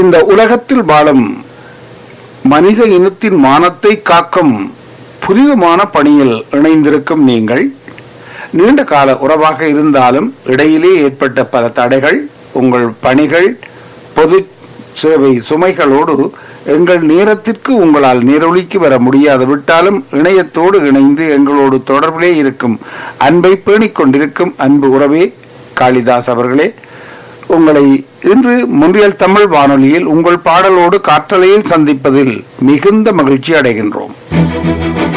இந்த உலகத்தில் வாழும் மனித இனத்தின் மானத்தை காக்கும் புனிதமான பணியில் இணைந்திருக்கும் நீங்கள் நீண்ட கால உறவாக இருந்தாலும் இடையிலே ஏற்பட்ட பல தடைகள் உங்கள் பணிகள் பொது சேவை சுமைகளோடு எங்கள் நேரத்திற்கு உங்களால் நீரொலிக்கு வர முடியாது விட்டாலும் இணையத்தோடு இணைந்து எங்களோடு தொடர்பிலே இருக்கும் அன்பை பேணிக் கொண்டிருக்கும் அன்பு உறவே காளிதாஸ் அவர்களே உங்களை இன்று முன்றியல் தமிழ் வானொலியில் உங்கள் பாடலோடு காற்றலையில் சந்திப்பதில் மிகுந்த மகிழ்ச்சி அடைகின்றோம்